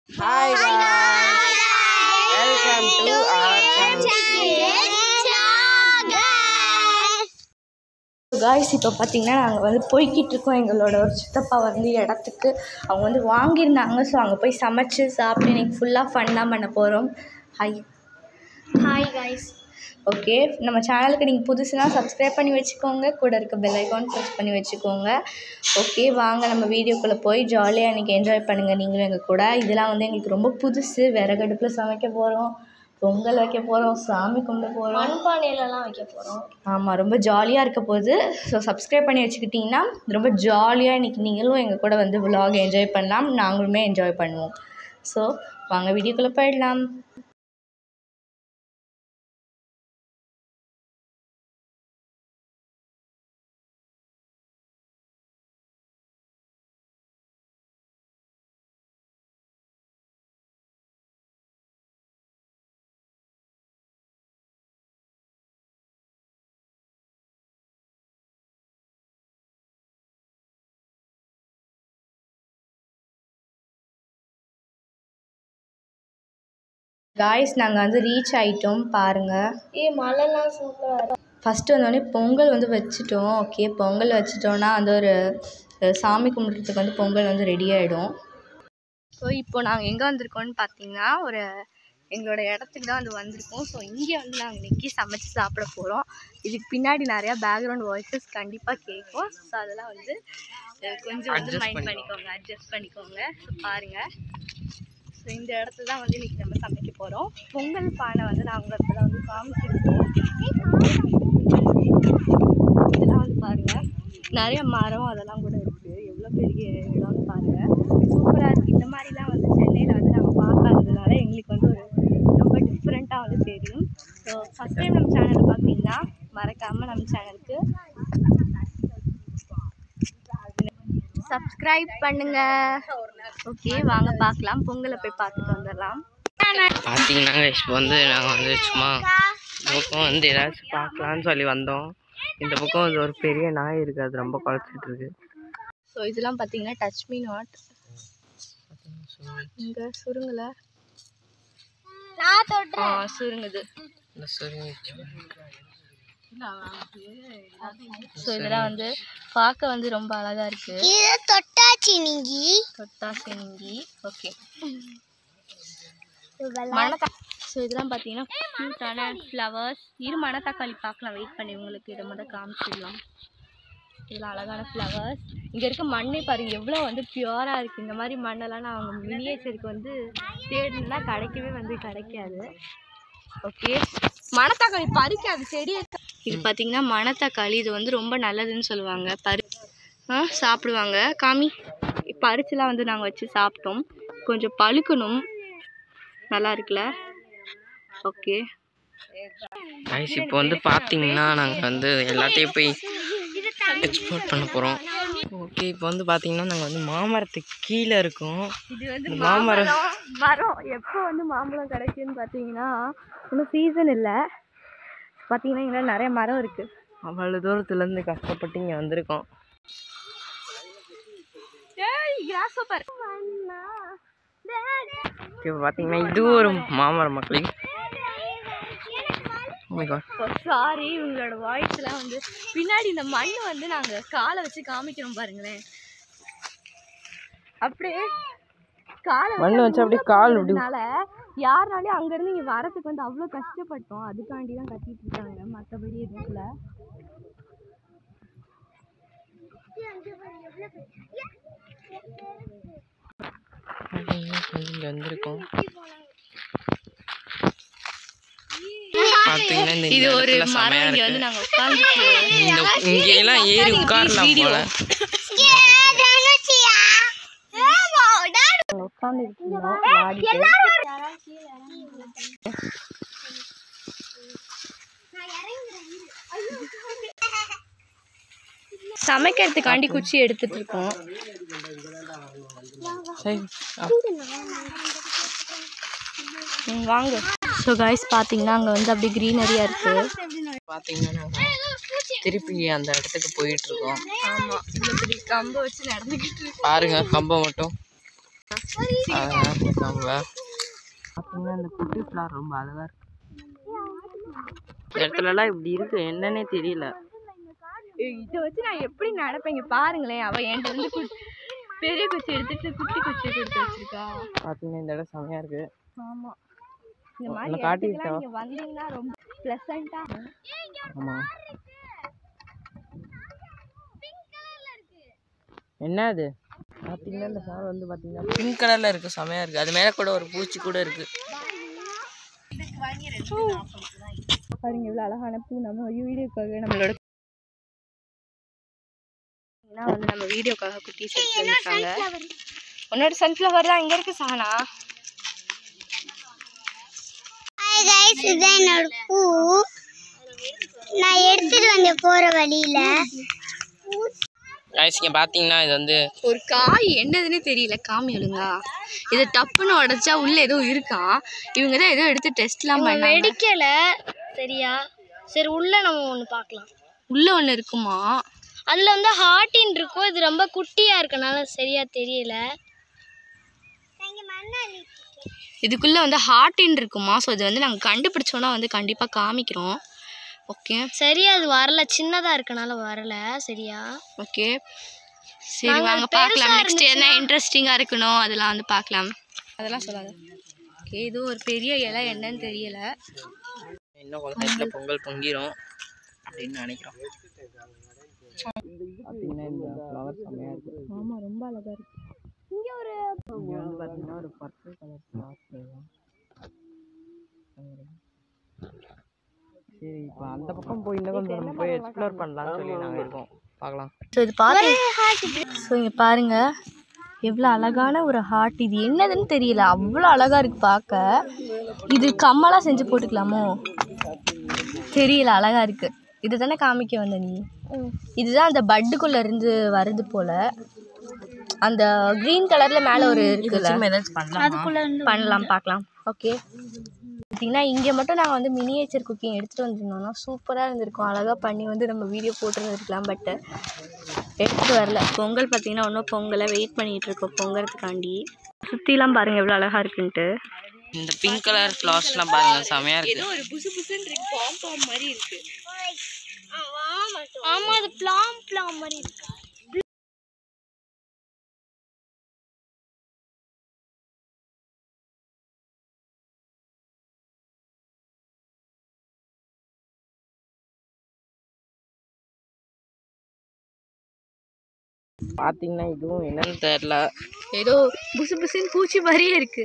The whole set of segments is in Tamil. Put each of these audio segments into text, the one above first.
Hi guys. Welcome to our channel. Guys இப்போ பார்த்தீங்கன்னா நாங்கள் வந்து போய்கிட்டு இருக்கோம் எங்களோட ஒரு சித்தப்பா வந்து இடத்துக்கு அவங்க வந்து வாங்கியிருந்தாங்க ஸோ அங்கே போய் சமைச்சு சாப்பிட்டு இன்னைக்கு ஃபுல்லாக ஃபன் தான் பண்ண போகிறோம் ஹாய் ஹாய் காய்ஸ் ஓகே நம்ம சேனலுக்கு நீங்கள் புதுசுனா சப்ஸ்கிரைப் பண்ணி வச்சுக்கோங்க கூட இருக்க பெல் ஐக்கான் ப்ரெஸ் பண்ணி வச்சுக்கோங்க ஓகே வாங்க நம்ம வீடியோக்குள்ளே போய் ஜாலியாக இன்றைக்கி என்ஜாய் பண்ணுங்கள் நீங்களும் எங்கள் கூட இதெல்லாம் வந்து எங்களுக்கு ரொம்ப புதுசு விறகடுப்பில் சமைக்க போகிறோம் பொங்கல் வைக்க போகிறோம் சாமி கும்பிட போகிறோம் மண்பானையிலலாம் வைக்க போகிறோம் ஆமாம் ரொம்ப ஜாலியாக இருக்க போகுது ஸோ சப்ஸ்கிரைப் பண்ணி வச்சுக்கிட்டிங்கன்னா ரொம்ப ஜாலியாக இன்றைக்கி நீங்களும் எங்கள் கூட வந்து vlog என்ஜாய் பண்ணலாம் நாங்களுமே என்ஜாய் பண்ணுவோம் ஸோ வாங்க வீடியோக்குள்ளே போயிடலாம் காய்ஸ் நாங்கள் வந்து ரீச் ஆகிட்டோம் பாருங்கள் ஏ மழைலாம் சூப்பராக இருக்கும் ஃபஸ்ட்டு வந்தோடனே பொங்கல் வந்து வச்சுட்டோம் ஓகே பொங்கல் வச்சுட்டோன்னா வந்து ஒரு அஹ், சாமி கும்பிட்றதுக்கு வந்து பொங்கல் வந்து ரெடி ஆகிடும் ஸோ இப்போ நாங்கள் எங்கே வந்திருக்கோம்னு பார்த்தீங்கன்னா ஒரு எங்களோட இடத்துக்கு தான் வந்து வந்திருக்கோம் ஸோ இங்கே வந்து நாங்கள் இன்னைக்கு சமைச்சு சாப்பிட போகிறோம் இதுக்கு பின்னாடி நிறையா பேக்ரவுண்ட் வாய்ஸஸ் கண்டிப்பாக கேட்கும் ஸோ அதெல்லாம் வந்து அஹ், கொஞ்சம் வந்து Adjust மைண்ட் பண்ணிக்கோங்க அட்ஜஸ்ட் பண்ணிக்கோங்க ஸோ பாருங்கள் ஸோ இந்த இடத்துல தான் வந்து இன்றைக்கி நம்ம சமைக்க போகிறோம் பொங்கல் பானை வந்து நாங்கள் இடத்துல வந்து காமிச்சிருக்கோம் இதெல்லாம் வந்து பாருங்கள் நிறைய மரம் அதெல்லாம் கூட இருக்குது எவ்வளோ பெரிய இடம்னு பாருங்கள் சூப்பராக இருக்குது இந்த மாதிரிலாம் வந்து சென்னையில் வந்து நம்ம பார்க்காததுனால எங்களுக்கு வந்து ஒரு ரொம்ப டிஃப்ரெண்ட்டாக வந்து தெரியும் ஸோ ஃபஸ்ட் டைம் நம்ம சேனலை பார்க்குறீங்கன்னா மறக்காமல் நம்ம சேனலுக்கு சப்ஸ்கிரைப் பண்ணுங்க ஓகே வாங்க பார்க்கலாம் பொங்கலை போய் பார்த்துட்டு வந்துடலாம் பார்த்தீங்கன்னா இப்போ வந்து நாங்கள் வந்து சும்மா இந்த பக்கம் வந்து ஏதாச்சும் பார்க்கலான்னு சொல்லி வந்தோம் இந்த பக்கம் வந்து ஒரு பெரிய நாய் இருக்குது அது ரொம்ப குழச்சிட்டு இருக்கு ஸோ இதெல்லாம் பார்த்தீங்கன்னா டச் மீ நாட் இங்கே சுருங்கல நான் தொட்டு ஆ சுருங்குது இந்த சுருங்கி ஸோ இதெல்லாம் வந்து பார்க்க வந்து ரொம்ப அழகா இருக்கு இது தொட்டாச்சி நீங்கி தொட்டா சிங்கி ஓகே மணத்தா ஸோ இதெல்லாம் பார்த்தீங்கன்னா க்யூட்டான ஃப்ளவர்ஸ் இரு மணத்தக்காளி பார்க்கலாம் வெயிட் பண்ணி உங்களுக்கு இதை மட்டும் காமிச்சிடலாம் இதெல்லாம் அழகான ஃப்ளவர்ஸ் இங்கே இருக்க மண்ணே பாருங்க எவ்வளோ வந்து பியூராக இருக்குது இந்த மாதிரி மண்ணெல்லாம் நான் அவங்க மினியேச்சருக்கு வந்து தேடினா கிடைக்கவே வந்து கிடைக்காது ஓகே மணத்தக்காளி பறிக்காது செடியை இது பார்த்தீங்கன்னா மணத்தக்காளி இது வந்து ரொம்ப நல்லதுன்னு சொல்லுவாங்க பறி ஆ சாப்பிடுவாங்க காமி பறிச்சுலாம் வந்து நாங்கள் வச்சு சாப்பிட்டோம் கொஞ்சம் பழுக்கணும் நல்லா இருக்குல்ல ஓகே கைஸ் இப்போ வந்து பார்த்தீங்கன்னா நாங்கள் வந்து எல்லாத்தையும் போய் எக்ஸ்ப்ளோர் பண்ண போகிறோம் ஓகே இப்போ வந்து பார்த்தீங்கன்னா நாங்கள் வந்து மாமரத்துக்கு கீழே இருக்கோம் இது வந்து இந்த மாமரம் மரம் எப்போ வந்து மாம்பழம் கிடைக்குன்னு பார்த்தீங்கன்னா இன்னும் சீசன் இல்லை பார்த்தீங்கன்னா இங்கே நிறைய மரம் இருக்குது அவ்வளோ தூரத்துலேருந்து கஷ்டப்பட்டு இங்கே வந்திருக்கோம் ஏய் கிராஸ் சூப்பர் இப்போ பார்த்தீங்கன்னா இது ஒரு மாமரம் மக்களே Oh my god. சாரி உங்களோட வாய்ஸ்லாம் வந்து பின்னாடி இந்த மண் வந்து நாங்கள் காலை வச்சு காமிக்கிறோம் பாருங்களேன் அப்படியே காலை மண்ணு வச்சு அப்படியே கால் இப்படி அதனால யாருனாலையும் அங்கேருந்து இங்கே வரதுக்கு வந்து அவ்வளோ கஷ்டப்பட்டோம் அதுக்காண்டி தான் கட்டிட்டு இருக்காங்க மற்றபடி எதுவும் இல்லை இங்கே வந்திருக்கோம் பார்த்தீங்கன்னா இந்த இது ஒரு இடத்துல மரம் செமையா இங்கே இருக்கு. வந்து நாங்கள் உட்காந்துட்டு இந்த இங்கெல்லாம் ஏறி உட்காரலாம் போல உட்காந்துட்டு இருந்தோம் விளையாடிட்டு சமைக்கிறதுக்காண்டி குச்சி எடுத்துட்டு இருக்கோம் சரி ம், வாங்க ஸோ காய்ஸ் பார்த்தீங்கன்னா அங்கே வந்து அப்படியே க்ரீனரியாக இருக்குது பார்த்தீங்கன்னா நாங்க திருப்பி அந்த இடத்துக்கு போயிட்டு இருக்கோம் ஆமாம் இவ்வளோ பெரிய கம்பை வச்சு நடந்துக்கிட்டு இருக்கோம் பாருங்க கம்பம் மட்டும் அதெல்லாம் கேட்காம பார்த்தீங்கன்னா இந்த குட்டி ஃப்ளார் ரொம்ப அழகா இருக்கு இந்த இடத்துலலாம் இப்படி இருக்கு என்னன்னே தெரியல இதை வச்சு நான் எப்படி நடப்பேன் இங்க பாருங்களேன் அவ என்கிட்ட இருந்து கு- பெரிய குச்சி எடுத்துட்டு குட்டி குச்சி கொடுத்து வச்சிருக்கா பார்த்தீங்கன்னா இந்த இடம் செமையா இருக்கு ஆமா இந்த உன்னை மாதிரி காட்டி இடத்துக்குலாம் விட்டா? நீங்க வந்தீங்கன்னா ரொம்ப ப்ளசண்டா ஆமா என்ன அது பார்த்தீங்கன்னா இந்த ஃப்ளவர் வந்து பார்த்தீங்கன்னா பிங்க் கலர்ல இருக்கு செமையா இருக்கு அது மேல கூட ஒரு பூச்சி கூட இருக்கு பாருங்க இவ்வளவு அழகான பூ நம்ம வீடியோக்காக நம்மளோட ஏன்னா வந்து நம்ம வீடியோக்காக குட்டீஸ் எடுத்து வந்திருக்காங்க உன்னோட சன்ஃப்ளவர் தான் இங்க இருக்கு சானா ஹாய் கைஸ் இதுதான் என்னோட பூ நான் எடுத்துட்டு வந்தேன் போற வழியில guys இங்க பார்த்தீங்கன்னா இது வந்து ஒரு காய் என்னதுன்னு தெரியல காமி ஒழுங்கா இதை டப்புன்னு உடைச்சா உள்ள ஏதோ இருக்கான் இவங்க தான் ஏதோ எடுத்து டெஸ்ட்லாம் பண்ணாங்க வெடிக்கல சரியா சரி உள்ள நம்ம ஒன்று பார்க்கலாம் உள்ள ஒண்ணு இருக்குமா அதுல வந்து ஹார்டின் இருக்கும் இது ரொம்ப குட்டியா இருக்கனால சரியா தெரியல இதுக்குள்ள வந்து ஹார்டின் இருக்குமா ஸோ இது வந்து நாங்கள் கண்டுபிடிச்சோன்னா வந்து கண்டிப்பா காமிக்கிறோம் ஓகே சரியா அது வரல சின்னதா இருக்கனால வரல சரியா ஓகே சரி நாங்க வாங்க பெருசா பார்க்கலாம் நெக்ஸ்ட் என்ன இருந்துச்சுன்னா- இன்ட்ரெஸ்டிங்காக இருக்கணும் அதெல்லாம் வந்து பார்க்கலாம் அதெல்லாம் சொல்லாத ஓகே இது ஒரு பெரிய இலை என்னன்னு தெரியல இன்னும் கொஞ்ச நேரத்தில் பொங்கல் பொங்கிரும் அப்படின்னு நினைக்கிறோம் பார்த்தீங்கன்னா இந்த ஃப்ளவர் செம்மையா இருக்கு ஆமாம் ரொம்ப அழகா இருக்கு இங்க வந்து பார்த்தீங்கன்னா ஒரு பர்பிள் கலர் ஃப்ளார் சரி இப்போ அந்த பக்கம் போய் இன்னும் கொஞ்சம் நம்ம போய் எக்ஸ்ப்ளோர் பண்ணலாம்னு சொல்லி நாங்கள் இருக்கோம் பார்க்கலாம் ஸோ இது பார்த்து ஸோ இங்கே பாருங்க எவ்வளோ அழகான ஒரு ஹார்ட் இது என்னதுன்னு தெரியல அவ்வளோ அழகா இருக்கு பார்க்க இது கம்மலாக செஞ்சு போட்டுக்கலாமோ தெரியல அழகா இருக்கு இது தானே காமிக்க வந்த நீ இதுதான் அந்த பட்டுக்குள்ள இருந்து வருது போல அந்த க்ரீன் கலர்ல மேலே ஒரு இருக்குல்ல திரும்ப ஏதாச்சும் பண்ணலாம் பண்ணலாம் பார்க்கலாம் ஓகே பார்த்தீங்கன்னா இங்கே மட்டும் நாங்கள் வந்து மினியேச்சர் குக்கிங் எடுத்துகிட்டு வந்திருந்தோம்னா சூப்பராக இருந்திருக்கும் அழகாக பண்ணி வந்து நம்ம வீடியோ போட்டுருந்துருக்கலாம் பட்டு எடுத்துகிட்டு வரல பொங்கல் பார்த்தீங்கன்னா இன்னும் பொங்கலை வெயிட் பண்ணிகிட்டு இருக்கோம் பொங்கறதுக்காண்டி சுற்றிலாம் பாருங்கள் எவ்வளோ அழகாக இருக்குன்ட்டு இந்த பிங்க் கலர் ஃப்ளவர்ஸ்லாம் பாருங்க செமையா இருக்கு ஒரு புசு புசுன்னு இருக்கு பாம் பாம் மாதிரி இருக்கு ஆமா அது பிளாம் பிளாம் மாதிரி இருக்கு பார்த்தீங்கன்னா இதுவும் என்னன்னு தெரியல ஏதோ புசு புசுன்னு பூச்சி மாதிரியே இருக்கு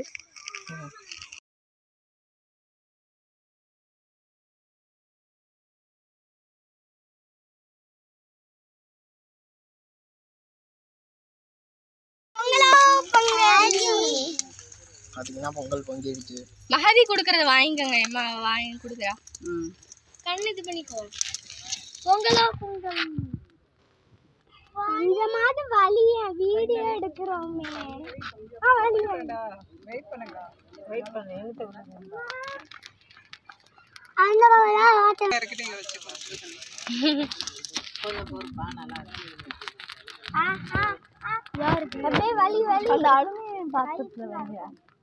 பார்த்தீங்கன்னா பொங்கல் பொங்கிடுச்சு மகதி கொடுக்கறத வாங்கிக்கோங்க அம்மா வாங்கி கொடுக்குறா கண்ணு இது பண்ணிக்கோ பொங்கலோ பொங்கல் கொஞ்சமாவது வலிய வீடியோ எடுக்கிறோமே ஆ, வலிய. அந்த பக்கம் ஆட்டம். ஆ, ஆ, ஆ. அப்படியே வலி வலி அந்த அலுமினியம் பாத்திரத்துல வாங்க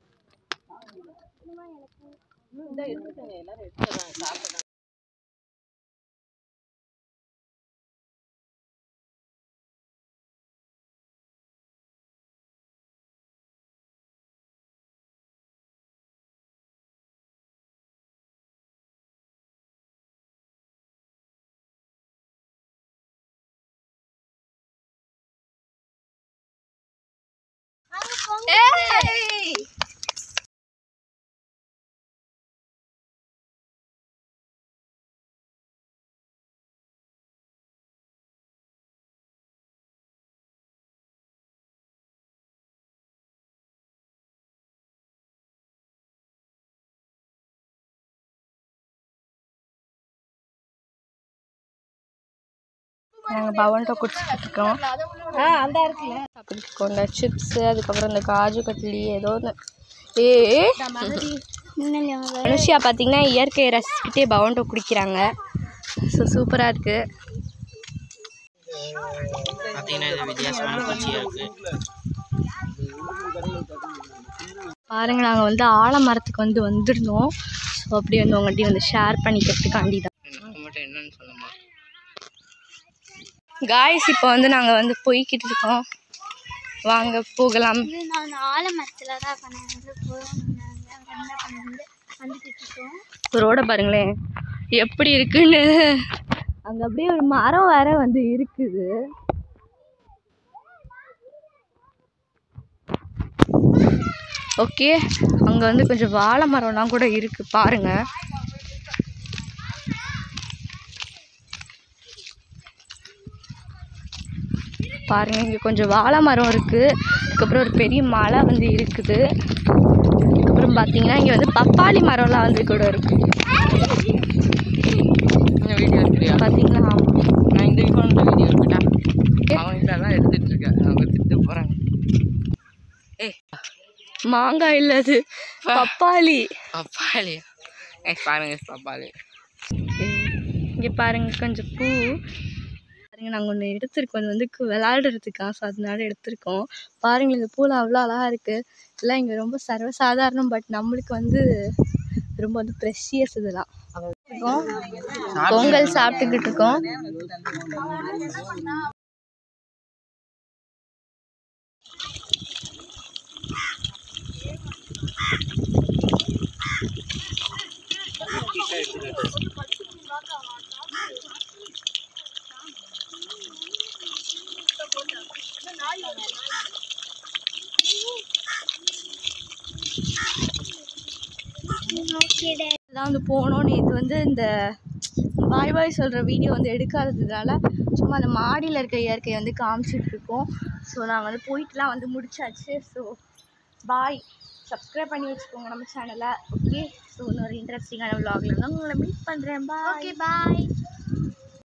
ஏய் நாங்கள் பவன்ட்டோ குடிச்சிட்டு இருக்கோம் ஆ அந்த இருக்குல்ல சாப்பிட்டுருக்கோம் இந்த சிப்ஸு அதுக்கப்புறம் இந்த காஜு கட்லி ஏதோ ஒன்று ஏ அனுஷியா பார்த்தீங்கன்னா இயற்கையை ரசிச்சுக்கிட்டே பவன்ட்டோ குடிக்கிறாங்க ஸோ சூப்பராக இருக்குது பார்த்தீங்கன்னா இது வித்தியாசமான பூச்சியாக இருக்கு பாருங்க நாங்கள் வந்து ஆலமரத்துக்கு வந்து வந்திருந்தோம் ஸோ அப்படியே வந்து உங்கள்கிட்ட வந்து ஷேர் பண்ணிக்கிறதுக்காண்டி தான் நாங்கள் மட்டும் என்னன்னு சொல்லுமா காய்ஸ் இப்போ வந்து நாங்கள் வந்து போய்கிட்டு இருக்கோம் வாங்க போகலாம் நான் ஆலமரத்தில் தான் பண்ண போகிறோம் என்ன பண்ணி வந்துட்டு இருக்கோம் ரோட பாருங்களேன் எப்படி இருக்குன்னு அங்கே அப்படியே ஒரு மரம் வேற வந்து இருக்குது ஓகே அங்கே வந்து கொஞ்சம் வாழை மரம்லாம் கூட இருக்கு பாருங்க பாருங்க இங்கே கொஞ்சம் வாழை மரம் இருக்கு அதுக்கப்புறம் ஒரு பெரிய மலை வந்து இருக்குது அதுக்கப்புறம் பார்த்தீங்கன்னா இங்கே வந்து பப்பாளி மரம்லாம் வந்து கூட இருக்கு இந்த வீடியோ இருக்கிறியா பார்த்தீங்களா நான் இந்த வீடியோ வீடியோ இருக்குடா அவங்க தான் எடுத்துட்டு இருக்கேன் அவங்க திட்டு போகிறாங்க ஏய் மாங்காய் இல்லை அது பப்பாளி பப்பாளியா ஏய் பாருங்க பப்பாளி இங்கே பாருங்க கொஞ்சம் பூ பாருங்க நாங்கள் ஒன்று எடுத்திருக்கோம் அது வந்து கு- விளையாடுறதுக்கா ஸோ அதனால எடுத்திருக்கோம் பாருங்க இந்த பூவில் அவ்வளோ அழகா இருக்கு இதெல்லாம் இங்கே ரொம்ப சர்வசாதாரணம் பட் நம்மளுக்கு வந்து ரொம்ப வந்து ப்ரெஷியஸ் இதெல்லாம் இருக்கோம். பொங்கல் சாப்பிட்டுக்கிட்டு இருக்கோம் தான் வந்து போனோம் நேற்று வந்து இந்த பாய் பாய் சொல்கிற வீடியோ வந்து எடுக்காததுனால சும்மா அந்த மாடியில் இருக்க இயற்கையை வந்து காமிச்சிட்டு இருக்கோம் ஸோ நான் வந்து போயிட்டுலாம் வந்து முடிச்சாச்சு ஸோ பாய் சப்ஸ்கிரைப் பண்ணி வச்சுக்கோங்க நம்ம சேனலை ஓகே ஸோ இன்னொரு இன்ட்ரெஸ்டிங்கான vlogல தான் உங்களை மீட் பண்ணுறேன் பாய் ஓகே பாய்